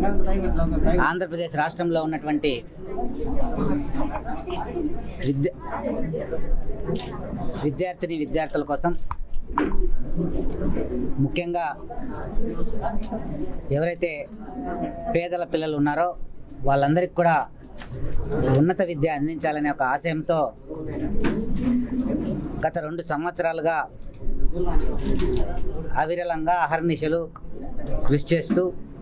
ఆంధ్రప్రదేశ్ రాష్ట్రంలో ఉన్నటువంటి విద్య విద్యార్థిని విద్యార్థుల కోసం ముఖ్యంగా ఎవరైతే పేదల పిల్లలు ఉన్నారో వాళ్ళందరికీ కూడా ఉన్నత విద్య అందించాలనే ఒక ఆశయంతో గత రెండు సంవత్సరాలుగా అవిరలంగా అహర్నిశలు కృషి చేస్తూ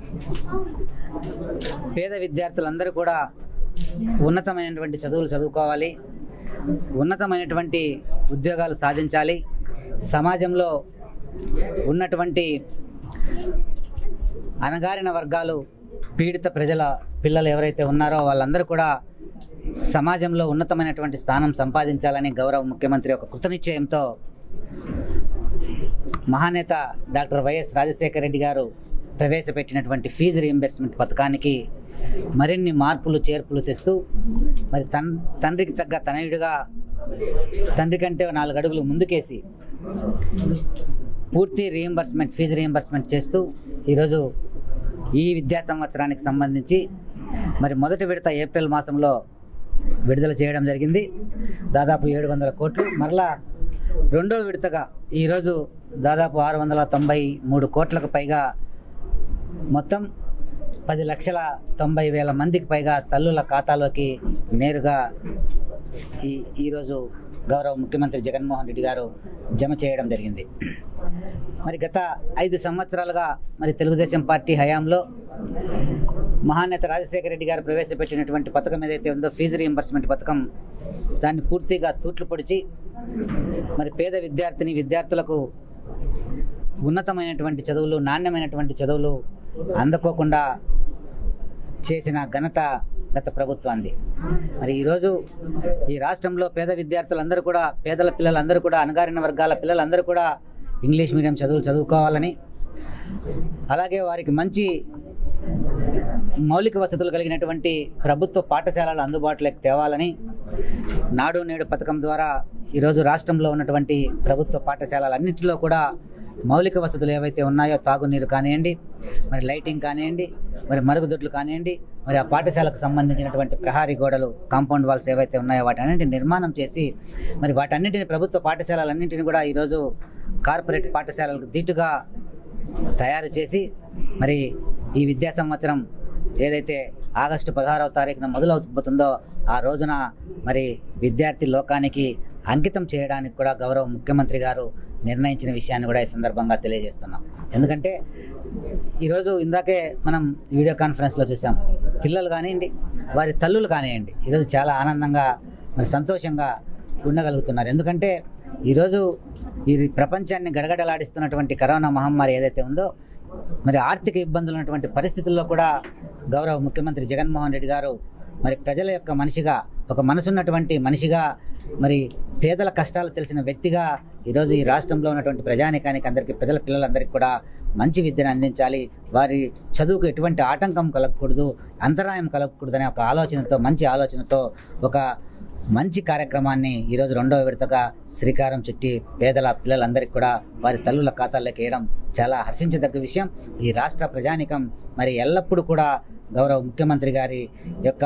పేద విద్యార్థులందరూ కూడా ఉన్నతమైనటువంటి చదువులు చదువుకోవాలి ఉన్నతమైనటువంటి ఉద్యోగాలు సాధించాలి సమాజంలో ఉన్నటువంటి అణగారిన వర్గాలు పీడిత ప్రజల పిల్లలు ఎవరైతే ఉన్నారో వాళ్ళందరూ కూడా సమాజంలో ఉన్నతమైనటువంటి స్థానం సంపాదించాలని గౌరవ ముఖ్యమంత్రి ఒక కృతనిశ్చయంతో మహానేత డాక్టర్ వైఎస్ రాజశేఖర రెడ్డి గారు ప్రవేశపెట్టినటువంటి ఫీజు రీయింబర్స్మెంట్ పథకానికి మరిన్ని మార్పులు చేర్పులు తెస్తూ మరి తన్ తండ్రికి తగ్గ తనయుడిగా తండ్రి కంటే నాలుగు అడుగులు ముందుకేసి పూర్తి రీయింబర్స్మెంట్ ఫీజు రీయింబర్స్మెంట్ చేస్తూ ఈరోజు ఈ విద్యా సంవత్సరానికి సంబంధించి మరి మొదటి విడత ఏప్రిల్ మాసంలో విడుదల చేయడం జరిగింది దాదాపు ఏడు వందల కోట్లు మరలా రెండో విడతగా ఈరోజు దాదాపు ఆరు వందల తొంభై మూడు కోట్లకు పైగా మొత్తం పది లక్షల తొంభై వేల మందికి పైగా తల్లుల ఖాతాలోకి నేరుగా ఈ ఈరోజు గౌరవ ముఖ్యమంత్రి జగన్మోహన్ రెడ్డి గారు జమ చేయడం జరిగింది మరి గత ఐదు సంవత్సరాలుగా మరి తెలుగుదేశం పార్టీ హయాంలో మహానేత రాజశేఖర రెడ్డి గారు ప్రవేశపెట్టినటువంటి పథకం ఏదైతే ఉందో ఫీజు రీయింబర్స్మెంట్ పథకం దాన్ని పూర్తిగా తూట్లు పొడిచి మరి పేద విద్యార్థిని విద్యార్థులకు ఉన్నతమైనటువంటి చదువులు నాణ్యమైనటువంటి చదువులు అందుకోకుండా చేసిన ఘనత గత ప్రభుత్వాన్ని మరి ఈరోజు ఈ రాష్ట్రంలో పేద విద్యార్థులందరూ కూడా పేదల పిల్లలందరూ కూడా అణగారిన వర్గాల పిల్లలందరూ కూడా ఇంగ్లీష్ మీడియం చదువులు చదువుకోవాలని అలాగే వారికి మంచి మౌలిక వసతులు కలిగినటువంటి ప్రభుత్వ పాఠశాలలు అందుబాటులోకి తేవాలని నాడు నేడు పథకం ద్వారా ఈరోజు రాష్ట్రంలో ఉన్నటువంటి ప్రభుత్వ పాఠశాలలన్నింటిలో కూడా మౌలిక వసతులు ఏవైతే ఉన్నాయో తాగునీరు కానివ్వండి మరి లైటింగ్ కానివ్వండి మరి మరుగుదొడ్లు కానివ్వండి మరి ఆ పాఠశాలకు సంబంధించినటువంటి ప్రహారీ గోడలు కాంపౌండ్ వాల్స్ ఏవైతే ఉన్నాయో వాటన్నింటిని నిర్మాణం చేసి మరి వాటన్నింటిని ప్రభుత్వ పాఠశాలలన్నింటిని కూడా ఈరోజు కార్పొరేట్ పాఠశాలలకు దీటుగా తయారు చేసి మరి ఈ విద్యా సంవత్సరం ఏదైతే ఆగస్టు పదహారవ తారీఖున మొదలవుతుందో ఆ రోజున మరి విద్యార్థి లోకానికి అంకితం చేయడానికి కూడా గౌరవ ముఖ్యమంత్రి గారు నిర్ణయించిన విషయాన్ని కూడా ఈ సందర్భంగా తెలియజేస్తున్నాం ఎందుకంటే ఈరోజు ఇందాకే మనం వీడియో కాన్ఫరెన్స్లో చూసాం పిల్లలు కానివ్వండి వారి తల్లులు కానివ్వండి ఈరోజు చాలా ఆనందంగా మరి సంతోషంగా ఉండగలుగుతున్నారు ఎందుకంటే ఈరోజు ఈ ప్రపంచాన్ని గడగడలాడిస్తున్నటువంటి కరోనా మహమ్మారి ఏదైతే ఉందో మరి ఆర్థిక ఇబ్బందులు ఉన్నటువంటి పరిస్థితుల్లో కూడా గౌరవ ముఖ్యమంత్రి జగన్మోహన్ రెడ్డి గారు మరి ప్రజల యొక్క మనిషిగా ఒక మనసున్నటువంటి మనిషిగా మరి పేదల కష్టాలు తెలిసిన వ్యక్తిగా ఈరోజు ఈ రాష్ట్రంలో ఉన్నటువంటి ప్రజానికానికి అందరికీ ప్రజల పిల్లలందరికీ కూడా మంచి విద్యను అందించాలి వారి చదువుకు ఎటువంటి ఆటంకం కలగకూడదు అంతరాయం కలగకూడదు అనే ఒక ఆలోచనతో మంచి ఆలోచనతో ఒక మంచి కార్యక్రమాన్ని ఈరోజు రెండవ విడతగా శ్రీకారం చుట్టి పేదల పిల్లలందరికీ కూడా వారి తల్లుల ఖాతాల్లోకి వేయడం చాలా హర్షించదగ్గ విషయం ఈ రాష్ట్ర ప్రజానికం మరి ఎల్లప్పుడూ కూడా గౌరవ ముఖ్యమంత్రి గారి యొక్క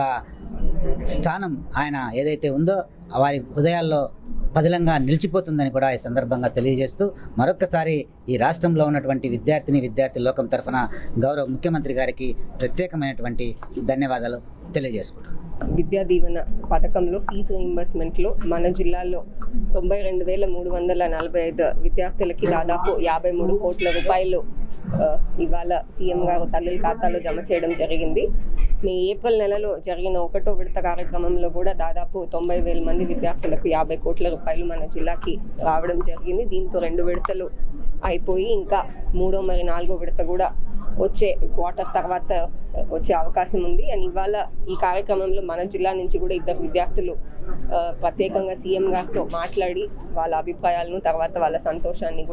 స్థానం ఆయన ఏదైతే ఉందో వారి హృదయాల్లో పదిలంగా నిలిచిపోతుందని కూడా ఈ సందర్భంగా తెలియజేస్తూ మరొక్కసారి ఈ రాష్ట్రంలో ఉన్నటువంటి విద్యార్థిని విద్యార్థి లోకం తరఫున గౌరవ ముఖ్యమంత్రి గారికి ప్రత్యేకమైనటువంటి ధన్యవాదాలు తెలియజేసుకుంటాను విద్యా దీవెన పథకంలో ఫీజు రీయింబర్స్మెంట్లో మన జిల్లాలో తొంభై రెండు వేల మూడు వందల నలభై ఐదు విద్యార్థులకి దాదాపు యాభై మూడు కోట్ల రూపాయలు ఆ, ఇవాళ సీఎం గారు తల్లుల ఖాతాలో జమ చేయడం జరిగింది మీ ఏప్రిల్ నెలలో జరిగిన ఒకటో విడత కార్యక్రమంలో కూడా దాదాపు తొంభై వేల మంది విద్యార్థులకు యాభై కోట్ల రూపాయలు మన జిల్లాకి రావడం జరిగింది దీంతో రెండు విడతలు అయిపోయి ఇంకా మూడో మరి నాలుగో విడత కూడా వచ్చే క్వార్టర్ తర్వాత వచ్చే అవకాశం ఉంది అండ్ ఇవాళ ఈ కార్యక్రమంలో మన జిల్లా నుంచి కూడా ఇద్దరు విద్యార్థులు ఆ, ప్రత్యేకంగా సీఎం గారితో మాట్లాడి వాళ్ళ అభిప్రాయాలను తర్వాత వాళ్ళ సంతోషాన్ని కూడా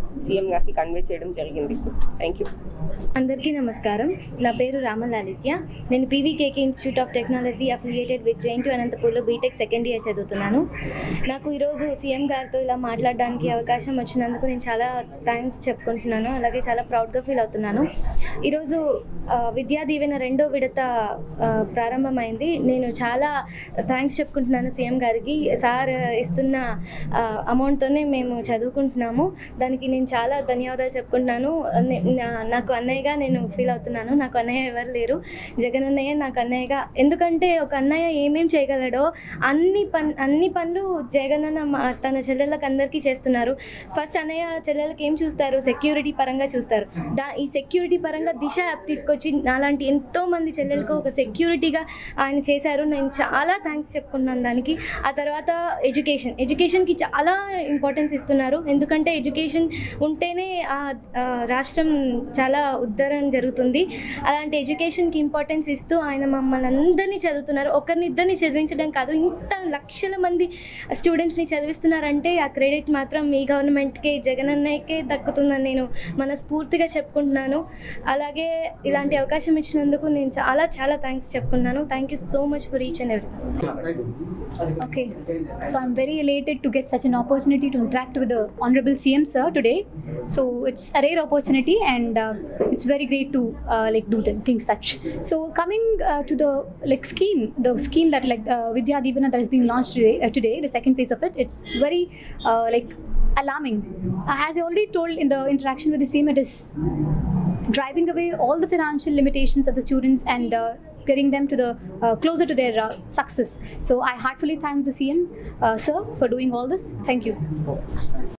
సీఎం గారికి కన్వే చేయడం జరిగింది థ్యాంక్ యూ అందరికీ నమస్కారం నా పేరు రామలాలిత్య నేను PVKK institute of technology affiliated with JNTU అనంతపూర్లో బీటెక్ సెకండ్ ఇయర్ చదువుతున్నాను నాకు ఈరోజు సీఎం గారితో ఇలా మాట్లాడడానికి అవకాశం వచ్చినందుకు నేను చాలా థ్యాంక్స్ చెప్పుకుంటున్నాను అలాగే చాలా ప్రౌడ్గా ఫీల్ అవుతున్నాను ఈరోజు ఆ, విద్యా దీవెన రెండో విడత ఆ, ప్రారంభమైంది నేను చాలా థ్యాంక్స్ చెప్పుకుంటున్నాను సీఎం గారికి సార్ ఇస్తున్న ఆ, అమౌంట్తోనే మేము చదువుకుంటున్నాము దానికి నేను చాలా ధన్యవాదాలు చెప్పుకుంటున్నాను నే- నా- నాకు అన్నయ్యగా నేను ఫీల్ అవుతున్నాను నాకు అన్నయ్య ఎవరు లేరు జగన్ అన్నయ్య నాకు అన్నయ్యగా ఎందుకంటే ఒక అన్నయ్య ఏమేం చేయగలడో అన్ని పన్ అన్ని పనులు జగన్ అన్న మా- తన చెల్లెళ్ళకి అందరికీ చేస్తున్నారు ఫస్ట్ అన్నయ్య చెల్లెళ్ళకి ఏం చూస్తారు సెక్యూరిటీ పరంగా చూస్తారు దా ఈ సెక్యూరిటీ పరంగా దిశ యాప్ తీసుకొచ్చి నాలాంటి ఎంతో మంది చెల్లెలకు ఒక సెక్యూరిటీగా ఆయన చేశారు నేను చాలా థ్యాంక్స్ చెప్పుకున్నాను దానికి ఆ తర్వాత ఎడ్యుకేషన్ ఎడ్యుకేషన్కి చాలా ఇంపార్టెన్స్ ఇస్తున్నారు ఎందుకంటే ఎడ్యుకేషన్ ఉంటేనే ఆ ఆ రాష్ట్రం చాలా ఉద్ధరణ జరుగుతుంది అలాంటి ఎడ్యుకేషన్కి ఇంపార్టెన్స్ ఇస్తూ ఆయన మమ్మల్ని అందరినీ చదువుతున్నారు ఒకరిని ఇద్దరిని చదివించడం కాదు ఇంత లక్షల మంది స్టూడెంట్స్ని చదివిస్తున్నారంటే ఆ క్రెడిట్ మాత్రం మీ గవర్నమెంట్కే జగన్ అన్నయ్యకే దక్కుతుందని నేను మనస్ఫూర్తిగా చెప్పుకుంటున్నాను అలాగే ఇలాంటి అవకాశం ఇచ్చినందుకు నేను చాలా చాలా థ్యాంక్స్ చెప్పుకున్నాను thank you so much for each and every Okay, so I'm very elated to get such an opportunity to interact with the Honorable CM Sir today. So it's a rare opportunity, and uh, it's very great to uh, like do the things such. So coming uh, to the like scheme, the scheme that like uh, Vidya Divana that is being launched today, uh, today, the second phase of it, it's very uh, like alarming. Uh, as I already told in the interaction with the CM, it is driving away all the financial limitations of the students and uh, getting them to the uh, closer to their uh, success. So I heartfully thank the CM, uh, sir, for doing all this. Thank you.